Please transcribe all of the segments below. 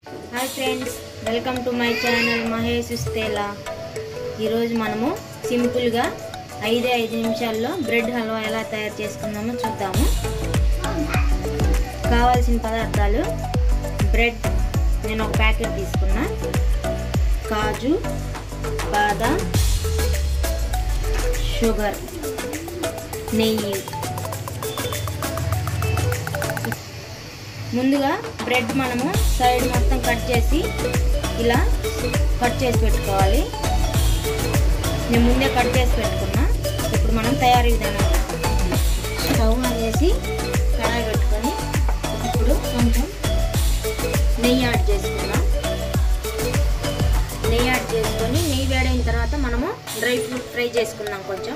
hi friends welcome to my channel Mahesh ఉస్తేలా ఈరోజు మనము సింపుల్గా ఐదే ఐదు నిమిషాల్లో బ్రెడ్ హల్వా ఎలా తయారు చేసుకుందామో చూద్దాము కావాల్సిన పదార్థాలు బ్రెడ్ నేను ఒక ప్యాకెట్ తీసుకున్నా కాజు బాదం షుగర్ నెయ్యి ముందుగా బ్రెడ్ మనము సైడ్ మొత్తం కట్ చేసి ఇలా కట్ చేసి పెట్టుకోవాలి నేను ముందే కట్ చేసి పెట్టుకున్నా ఇప్పుడు మనం తయారీ విధానం స్టవ్ ఆన్ చేసి కడాయి పెట్టుకొని ఇప్పుడు కొంచెం నెయ్యి యాడ్ చేసుకుందాం నెయ్యి యాడ్ చేసుకొని నెయ్యి వేడైన తర్వాత మనము డ్రై ఫ్రూట్ ఫ్రై చేసుకుందాం కొంచెం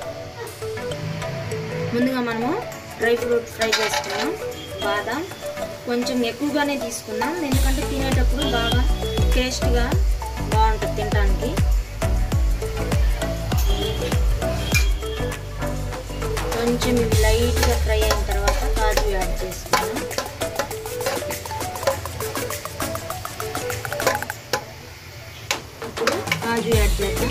ముందుగా మనము డ్రై ఫ్రూట్ ఫ్రై చేసుకున్నాం బాదం కొంచెం ఎక్కువగానే తీసుకున్నాం ఎందుకంటే తినేటప్పుడు బాగా టేస్ట్గా బాగుంటుంది తినడానికి కొంచెం ఇవి లైట్గా ఫ్రై అయిన తర్వాత కాజు యాడ్ చేసుకున్నాం ఇప్పుడు కాజు యాడ్ చేద్దాం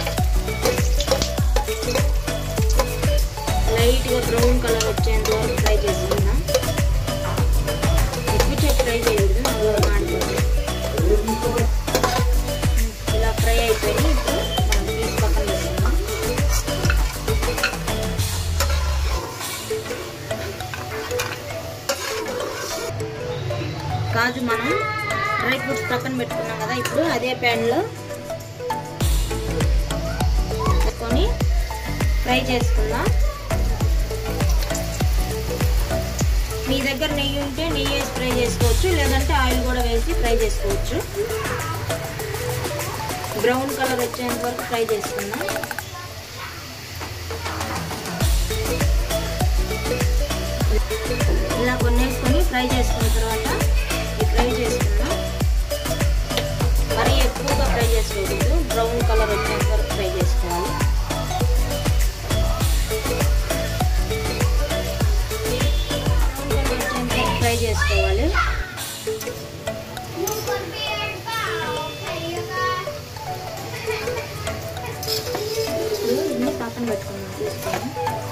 లైట్గా బ్రౌన్ కలర్ వచ్చేంత వరకు ఫ్రై చేసుకుందాం ఎక్కువ సేపు ఫ్రై చేయకూడదు నవ్వుగా మాడిపోతుంది ఇలా ఫ్రై అయిపోయి ఇప్పుడు మనం తీసి పక్కన వేసుకుందాం కాజు మనం డ్రై ఫ్రూట్స్ పక్కన పెట్టుకున్నాం కదా ఇప్పుడు అదే ప్యాన్లో పెట్టుకొని ఫ్రై చేసుకుందాం మీ దగ్గర నెయ్యి ఉంటే నెయ్యి వేసి ఫ్రై చేసుకోవచ్చు లేదంటే ఆయిల్ కూడా వేసి ఫ్రై చేసుకోవచ్చు బ్రౌన్ కలర్ వచ్చేంత వరకు ఫ్రై చేసుకుందాం ఇలా కొన్ని వేసుకొని ఫ్రై చేసుకున్న తర్వాత ఇది ఫ్రై చేసుకుందాం మరీ ఎక్కువగా ఫ్రై చేసుకోకూడదు బ్రౌన్ కలర్ వచ్చేంత వరకు ఫ్రై చేసుకోవాలి ఫ్రై చేసుకోవాలి ఇన్ని పక్కన పెట్టుకున్నాం తీసుకొని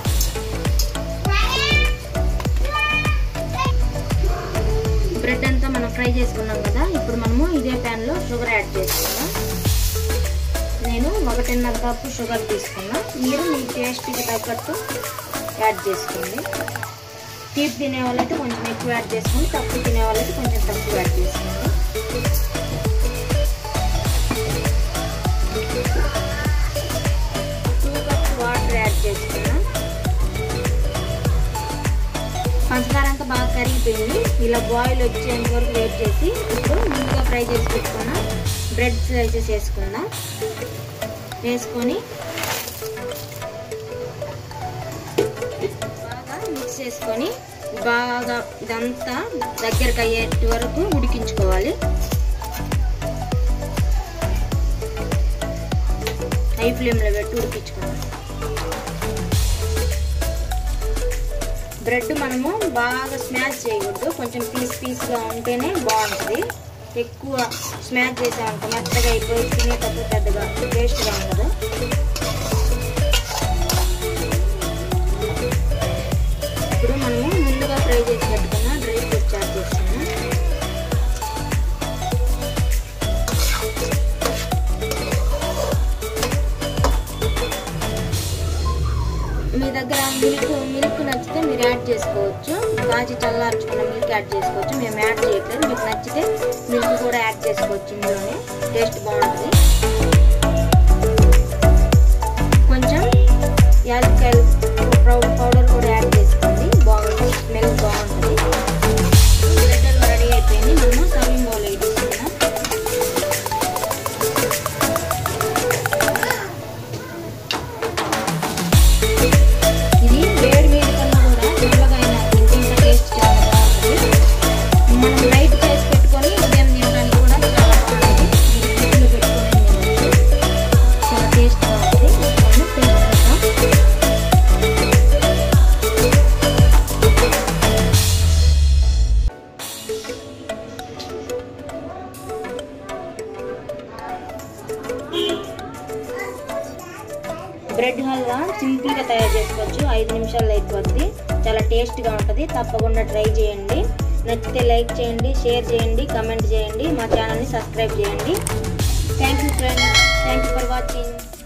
బ్రెడ్ అంతా మనం ఫ్రై చేసుకున్నాం కదా ఇప్పుడు మనము ఇదే ప్యాన్లో షుగర్ యాడ్ చేసుకుందాం నేను ఒకటిన్నర కప్పు షుగర్ తీసుకున్నా మీరు మీ టేస్ట్కి తగ్గట్టు యాడ్ చేసుకోండి తీపి తినే వాళ్ళైతే కొంచెం ఎక్కువ యాడ్ చేసుకోండి తక్కువ తినే వాళ్ళైతే కొంచెం తక్కువ యాడ్ చేసుకోండి టూ కప్స్ వాటర్ యాడ్ చేసుకున్నాం పంచదార అంతా బాగా కరిగిపోయింది ఇలా బాయిల్ వచ్చేంత వరకు వెయిట్ చేసి ఇప్పుడు ముందుగా ఫ్రై చేసి పెట్టుకున్న బ్రెడ్ స్లైసెస్ వేసుకుందాం వేసుకొని బాగా మిక్స్ చేసుకొని బాగా ఇదంతా దగ్గరకు అయ్యేటి వరకు ఉడికించుకోవాలి హై ఫ్లేమ్లో పెట్టి ఉడికించుకోవాలి బ్రెడ్ మనము బాగా స్మాష్ చేయకూడదు కొంచెం పీస్ పీస్గా ఉంటేనే బాగుంటుంది ఎక్కువ స్మాష్ చేసామనుకో మెత్తగా అయిపోయి తినేటప్పుడు పెద్దగా టేస్ట్గా ఉండదు ఇప్పుడు మనము ముందుగా ఫ్రై చేసి పెట్టుకున్న డ్రై ఫ్రూట్స్ యాడ్ చేస్తాము మీ దగ్గర మిల్క్ మిల్క్ నచ్చితే మీరు యాడ్ చేసుకోవచ్చు కాచి చల్లార్చుకున్న మిల్క్ యాడ్ చేసుకోవచ్చు మేము యాడ్ చేయట్లేదు మీకు నచ్చితే మిల్క్ కూడా యాడ్ చేసుకోవచ్చు ఇందులోనే టేస్ట్ బాగుంటుంది కొంచెం యాలక్కాయలు పౌడర్ కూడా యాడ్ చేసుకోండి బాగుంటుంది స్మెల్ బాగుంటుంది బ్రెడ్ రెడీ అయిపోయింది మనము సర్వింగ్ బౌల్ వేసుకుందాం ఇది వేడి వేడి కన్నా కూడా చల్లగా అయినా తింటే ఇంకా టేస్ట్ చాలా బాగుంటుంది మనం లైట్ చేసి పెట్టుకొని ఉదయం తినడానికి కూడా చాలా బాగుంటుంది ఇది ఫ్రిడ్జ్లో పెట్టుకొని బ్రెడ్ హల్వా సింపుల్గా తయారు చేసుకోవచ్చు ఐదు నిమిషాల్లో అయిపోద్ది చాలా టేస్ట్గా ఉంటుంది తప్పకుండా ట్రై చేయండి నచ్చితే లైక్ చేయండి షేర్ చేయండి కమెంట్ చేయండి మా ఛానల్ని సబ్స్క్రైబ్ చేయండి thank you friends thank you for watching